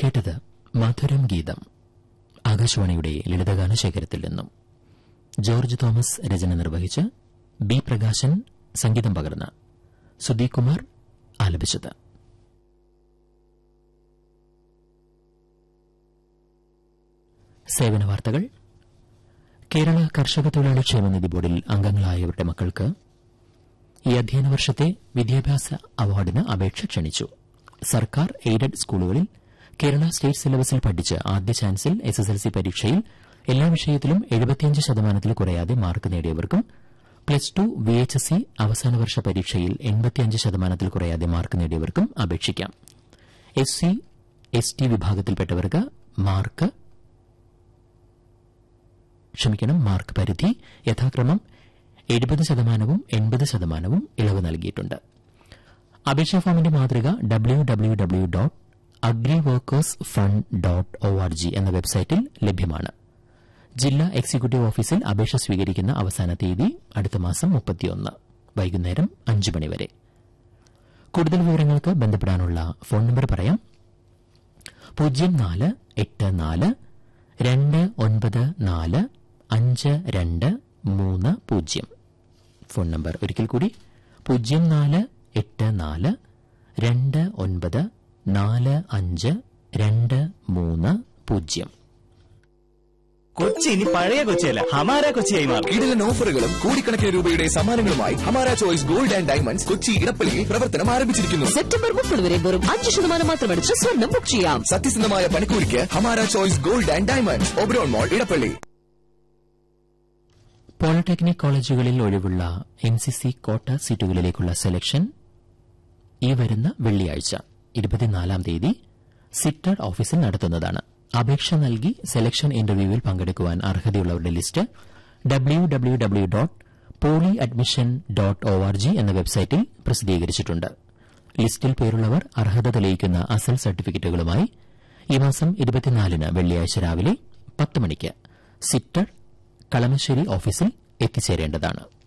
കേട്ടത് മധുരം ഗീതം ആകാശവാണിയുടെ ലളിതഗാന ശേഖരത്തിൽ നിന്നും ജോർജ് തോമസ് രചന നിർവഹിച്ച് ബി പ്രകാശൻ സംഗീതം പകർന്ന് സുദീപ് കുമാർ ആലപിച്ചത് സേവന വാർത്തകൾ കേരള കർഷക തൊഴിലാളി ക്ഷേമനിധി ബോർഡിൽ അംഗങ്ങളായവരുടെ മക്കൾക്ക് ഈ അധ്യയന വർഷത്തെ വിദ്യാഭ്യാസ അവാർഡിന് അപേക്ഷ ക്ഷണിച്ചു സർക്കാർ എയ്ഡഡ് സ്കൂളുകളിൽ കേരള സ്റ്റേറ്റ് സിലബസിൽ പഠിച്ച് ആദ്യ ചാൻസിൽ എസ്എസ്എൽസി പരീക്ഷയിൽ എല്ലാ വിഷയത്തിലും എഴുപത്തിയഞ്ച് ശതമാനത്തിൽ കുറയാതെ മാർക്ക് നേടിയവർക്കും പ്ലസ് ടു വിഎച്ച്എസ്സി അവസാന വർഷ പരീക്ഷയിൽ എൺപത്തിയഞ്ച് ശതമാനത്തിൽ കുറയാതെ മാർക്ക് നേടിയവർക്കും അപേക്ഷിക്കാം എസ് സി എസ് ടി വിഭാഗത്തിൽപ്പെട്ടവർക്ക് മാർക്ക് ക്ഷമിക്കണം മാർക്ക് പരിധി യഥാക്രമം എഴുപത് ശതമാനവും എൺപത് ശതമാനവും ഇളവ് നൽകിയിട്ടുണ്ട് അപേക്ഷാ ഫോമിന്റെ മാതൃക W W W dot agri workers fund dot O R G എന്ന വെബ്സൈറ്റിൽ ലഭ്യമാണ് ജില്ലാ എക്സിക്യൂട്ടീവ് ഓഫീസിൽ അപേക്ഷ സ്വീകരിക്കുന്ന അവസാന തീയതി അടുത്ത മാസം മുപ്പത്തിയൊന്ന് വൈകുന്നേരം അഞ്ച് മണിവരെ കൂടുതൽ വിവരങ്ങൾക്ക് ബന്ധപ്പെടാനുള്ള ഫോൺ നമ്പർ പറയാം പൂജ്യം നാല് എട്ട് നാല് രണ്ട് ഒൻപത് നാല് അഞ്ച് രണ്ട് മൂന്ന് പൂജ്യം ഫോൺ നമ്പർ ഒരിക്കൽ കൂടി പൂജ്യം നാല് എട്ട് നാല് രണ്ട് ഒൻപത് നാല് അഞ്ച് രണ്ട് മൂന്ന് പൂജ്യം കൊച്ചി ഇനി പഴയ കൊച്ചിയല്ല ഹമാര കൊച്ചിയായി മാറും കിടിലൻ ഓഫറുകളും കോടിക്കണക്കിന് രൂപയുടെ സമ്മാനങ്ങളുമായി Hamara choice gold and diamonds Kochi ഇടപ്പള്ളിയിൽ പ്രവർത്തനം ആരംഭിച്ചിരിക്കുന്നു സെപ്റ്റംബർ മുപ്പത് വരെ വെറും അഞ്ച് ശതമാനം മാത്രം അടിച്ച് സ്വർണം ബുക്ക് ചെയ്യാം സത്യസന്ധമായ പണിക്കൂലിക്ക് Hamara choice gold and diamonds Oberon mall Edappally polytechnic കോളേജുകളിൽ ഒഴിവുള്ള എൻ സി സി കോട്ട സീറ്റുകളിലേക്കുള്ള സെലക്ഷൻ ഈ വരുന്ന വെള്ളിയാഴ്ച ഇരുപത്തിനാലാം തീയതി സിറ്റഡ് ഓഫീസിൽ നടത്തുന്നതാണ് അപേക്ഷ നൽകി സെലക്ഷൻ ഇന്റർവ്യൂവിൽ പങ്കെടുക്കുവാൻ അർഹതയുള്ളവരുടെ list W W W dot poly admission dot O R G എന്ന വെബ്സൈറ്റിൽ പ്രസിദ്ധീകരിച്ചിട്ടുണ്ട് ലിസ്റ്റിൽ പേരുള്ളവർ അർഹത തെളിയിക്കുന്ന അസൽ സർട്ടിഫിക്കറ്റുകളുമായി ഈ മാസം ഇരുപത്തിനാലിന് വെള്ളിയാഴ്ച രാവിലെ പത്ത് മണിക്ക് സിറ്റഡ് കളമശ്ശേരി ഓഫീസിൽ എത്തിച്ചേരേണ്ടതാണ്